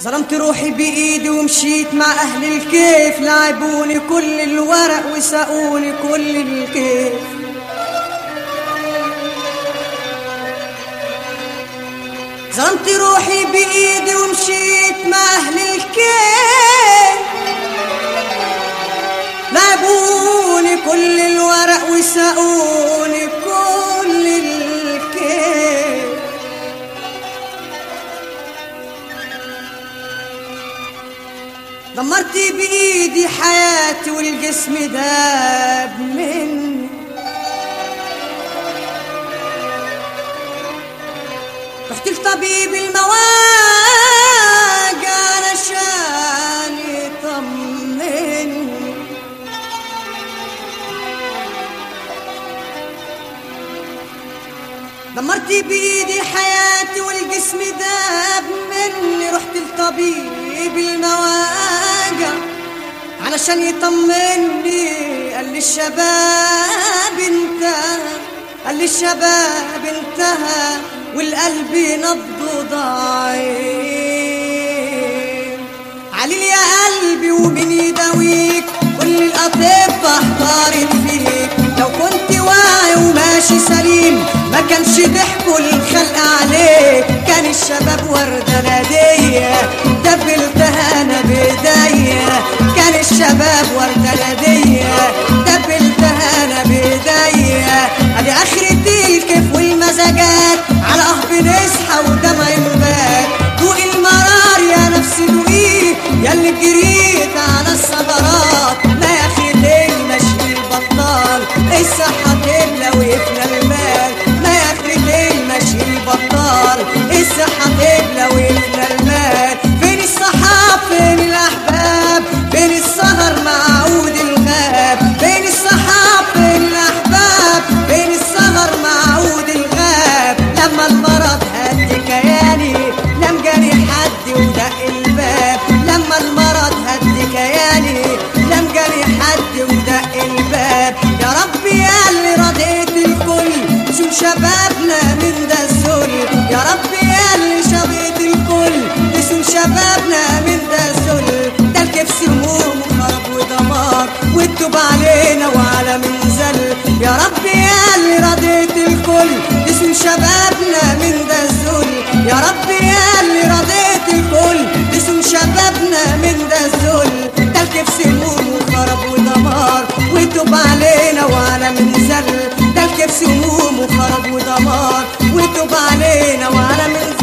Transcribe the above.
ظلمت روحي بإيدي ومشيت مع أهل الكيف لعبوني كل الورق وسقوني كل الكيف ظلمت روحي بإيدي ومشيت مع أهل الكيف لعبوني كل الورق وسقوني كل الكيف دمرت بإيدي حياتي والجسم داب مني رحت لطبيب المواجع علشان يطمني دمرت بإيدي حياتي والجسم داب مني رحت لطبيب المواجع علشان يطمني قال لي الشباب انتهى قال لي الشباب انتهى والقلب نبضه ضعيف عليل يا قلبي ومين يداويك كل الأطباء احتارت فيك لو كنت واعي وماشي سليم ما كانش ضحكوا الخلق عليك كان الشباب وردة نادية دبلتها أنا بإيديا كان الشباب وردة نادية دبلتها أنا بإيديا أدي آخرة الكيف والمزاجات على قهب نصحى ودمع ينبات دوق المرار يا نفسي دوقيه يا اللي جريت على الصبرات ما يا أخي ليه ماشي البطال الصحة تبلى ويفنى المال ما يا أخي ليه ماشي البطال الصحة تبلى ويفنى المال فين الصحاب فين الأحباب فين السهر مع عود الغاب فين الصحاب فين الأحباب فين السهر مع عود الغاب لما المرض هد كياني لم جاني حد ودق الباب لما المرض هد كياني لم جاني حد ودق الباب يا رب يا اللي رضيت الكل شو شبابنا من ده الذل يا رب يا اللي شبيت الكل شو شبابنا من ده الذل ده الكيف سموم وخرب ودمار والتوب علينا وعلى من زل يا رب يا اللي رضيت الكل شو شبابنا من ده الذل يا رب يا اللي رضيت الكل شو شبابنا من ده الذل ده الكيف سموم وخرب ودمار وتوب علينا وعلى من زل ده الكيف سموم وخرب ودمار وتوب علينا وعلى من زل